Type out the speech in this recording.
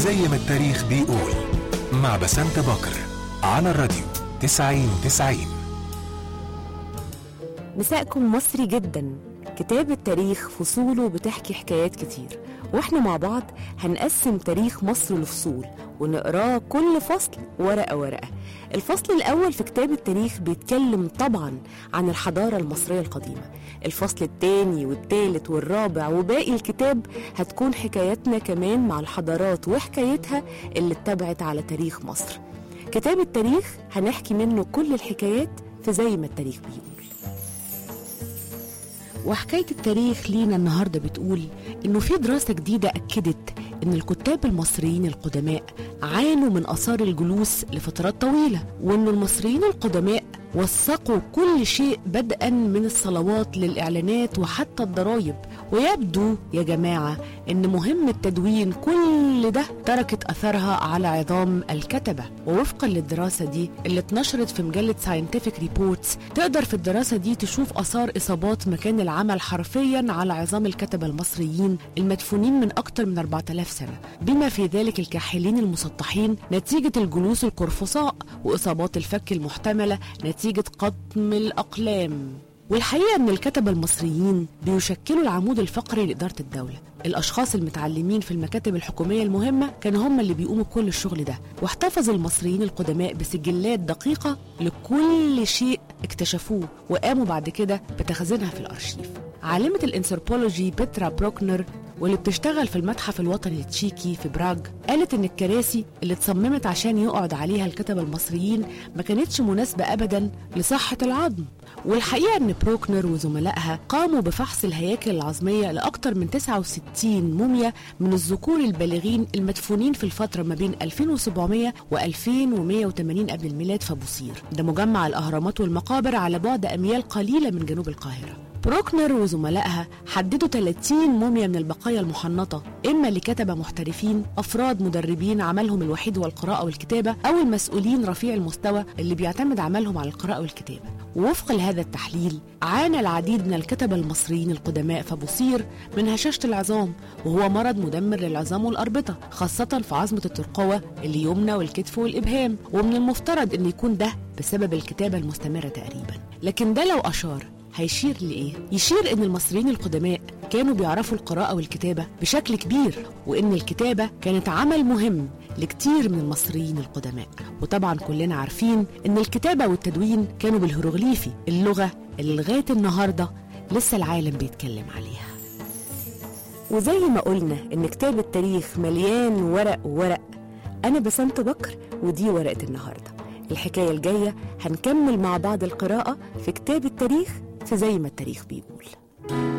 زي ما التاريخ بيقول مع بسنت بكر على الراديو 90 90 مساءكم مصري جدا كتاب التاريخ فصوله بتحكي حكايات كتير واحنا مع بعض هنقسم تاريخ مصر لفصول ونقراه كل فصل ورقة ورقة الفصل الأول في كتاب التاريخ بيتكلم طبعا عن الحضارة المصرية القديمة الفصل الثاني والثالث والرابع وباقي الكتاب هتكون حكاياتنا كمان مع الحضارات وحكايتها اللي اتبعت على تاريخ مصر كتاب التاريخ هنحكي منه كل الحكايات في زي ما التاريخ بيقول وحكاية التاريخ لينا النهاردة بتقول إنه في دراسة جديدة أكدت إن الكتاب المصريين القدماء عانوا من آثار الجلوس لفترات طويلة وإن المصريين القدماء وثقوا كل شيء بدءا من الصلوات للإعلانات وحتى الضرايب ويبدو يا جماعة إن مهمة تدوين كل ده تركت أثرها على عظام الكتبة ووفقا للدراسة دي اللي اتنشرت في مجلة ساينتفك ريبورتس تقدر في الدراسة دي تشوف آثار إصابات مكان العمل حرفيا على عظام الكتبة المصريين المدفونين من أكثر من 4000 سنة بما في ذلك الكاحلين المسطحين نتيجة الجلوس القرفصاء وإصابات الفك المحتملة نتيجة قطم الأقلام والحقيقة أن الكتبة المصريين بيشكلوا العمود الفقري لإدارة الدولة الأشخاص المتعلمين في المكاتب الحكومية المهمة كانوا هم اللي بيقوموا بكل الشغل ده واحتفظ المصريين القدماء بسجلات دقيقة لكل شيء اكتشفوه وقاموا بعد كده بتخزينها في الأرشيف عالمة الانثروبولوجي بيترا بروكنر واللي بتشتغل في المتحف الوطني التشيكي في براغ قالت ان الكراسي اللي اتصممت عشان يقعد عليها الكتبة المصريين ما كانتش مناسبة ابدا لصحة العظم والحقيقة ان بروكنر وزملائها قاموا بفحص الهياكل العظمية لأكثر من 69 موميا من الذكور البالغين المدفونين في الفترة ما بين 2700 و 2180 قبل الميلاد في بوصير ده مجمع الأهرامات والمقابر على بعد أميال قليلة من جنوب القاهرة بروكنر وزملائها حددوا 30 موميا من البقايا المحنطة إما لكتبة محترفين أفراد مدربين عملهم الوحيد هو القراءة والكتابة أو المسؤولين رفيع المستوى اللي بيعتمد عملهم على القراءة والكتابة ووفقا لهذا التحليل عانى العديد من الكتبة المصريين القدماء فبصير من هشاشة العظام وهو مرض مدمر للعظام والأربطة خاصة في عظمة الترقوة اليمنى والكتف والإبهام ومن المفترض أن يكون ده بسبب الكتابة المستمرة تقريبا لكن ده لو أشار هيشير لإيه؟ يشير إن المصريين القدماء كانوا بيعرفوا القراءة والكتابة بشكل كبير وإن الكتابة كانت عمل مهم لكتير من المصريين القدماء وطبعا كلنا عارفين إن الكتابة والتدوين كانوا بالهيروغليفي اللغة اللي لغاية النهاردة لسه العالم بيتكلم عليها وزي ما قلنا إن كتاب التاريخ مليان ورق وورق أنا بسنت بكر ودي ورقة النهاردة الحكاية الجاية هنكمل مع بعض القراءة في كتاب التاريخ في زي ما التاريخ بيقول